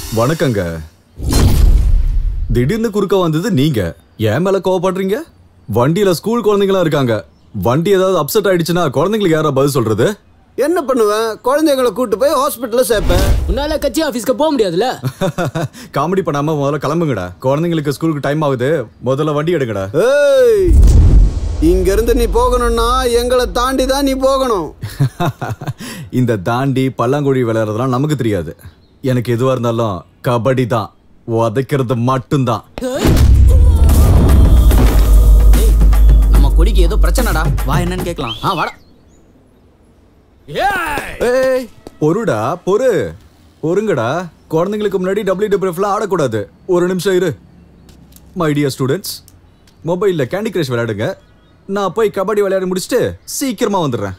வணக்கங்க திடீர்னு குறுக்க வந்தது நீங்க ஏன் மேல கோவப்படுறீங்க வண்டியில ஸ்கூல் குழந்தைங்களா இருக்காங்க வண்டி ஏதாவது அப்செட் ஆயிடுச்சுன்னா குழந்தைங்களுக்கு யாரா பதில் சொல்றது என்ன பண்ணுவேன் குழந்தைங்களை கூட்டு போய் ஹாஸ்பிட்டல்ல சேர்ப்பேன் உன்னால கட்சி ஆபீஸ்க்கு போக முடியாதுல்ல காமெடி பண்ணாம முதல்ல கிளம்புங்கடா குழந்தைங்களுக்கு ஸ்கூலுக்கு டைம் ஆகுது முதல்ல வண்டி எடுங்கடா ஏய் இங்க இருந்து நீ போகணும்னா எங்களை தாண்டி தான் நீ போகணும் இந்த தாண்டி பல்லாங்குழி விளையாடுறதுலாம் நமக்கு தெரியாது எனக்கு எதுவா இருந்தாலும் கபடி தான் உதைக்கிறது மட்டும்தான் நம்ம கொடிக்கு ஏதோ பிரச்சனைடா வா என்னன்னு கேட்கலாம் ஆ வாடா ஏய் பொறுடா பொறு பொறுங்கடா குழந்தைங்களுக்கு முன்னாடி டபிள்யூ டபிள்யூ ஆடக்கூடாது ஒரு நிமிஷம் இரு மை டியர் ஸ்டூடெண்ட்ஸ் மொபைலில் கேண்டி கிரஷ் விளையாடுங்க நான் போய் கபடி விளையாடி முடிச்சுட்டு சீக்கிரமா வந்துடுறேன்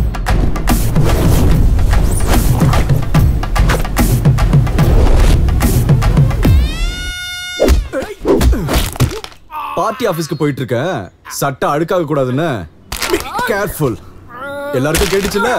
பார்ட்டி ஆஃபீஸ்க்கு போயிட்டு இருக்கேன் சட்டை அழுக்காக கூடாதுன்னு கேர்ஃபுல் எல்லாருக்கும் கேட்டுச்சுல்ல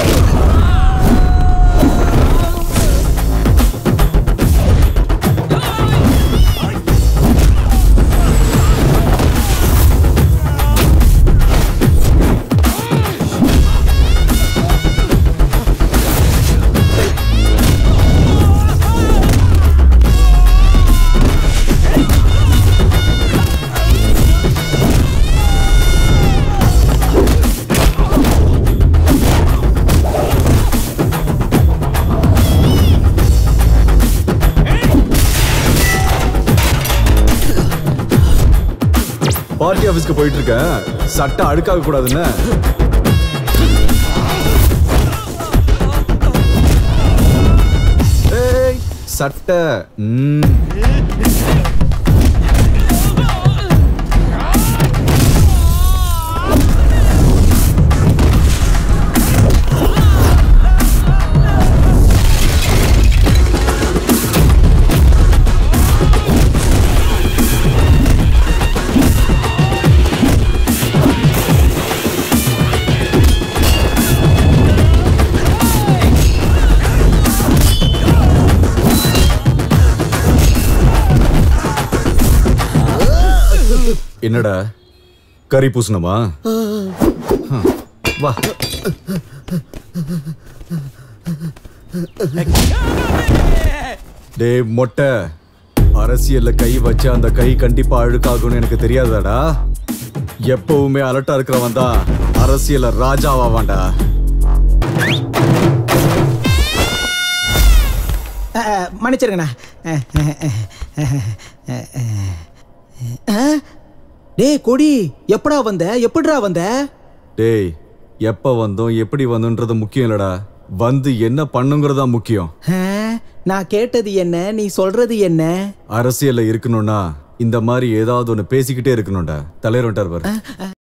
பார்ட்டி ஆஃபீஸ்க்கு போயிட்டு இருக்கேன் சட்டை அழுக்காக கூடாதுன்னு ஏய் சட்டை ம். என்னடா கறி பூசணுமா ஹம், வா டேய் மொட்டை அரசியல்ல கை வச்ச அந்த கை கண்டிப்பா அழுக்காகும்னு எனக்கு தெரியாதாடா எப்பவுமே அலர்ட்டா இருக்கிறவன் தான் அரசியல்ல ராஜாவாவான்டா மன்னிச்சிருங்கண்ணா டேய் கொடி எப்படா வந்த எப்படிடா வந்த டேய் எப்ப வந்தோம் எப்படி வந்தோன்றது முக்கியம் இல்லடா வந்து என்ன பண்ணுங்கிறதா முக்கியம் ஆ, நான் கேட்டது என்ன நீ சொல்றது என்ன அரசியல்ல இருக்கணும்னா இந்த மாதிரி ஏதாவது ஒண்ணு பேசிக்கிட்டே இருக்கணும்டா தலைவர் வந்துட்டார் பாரு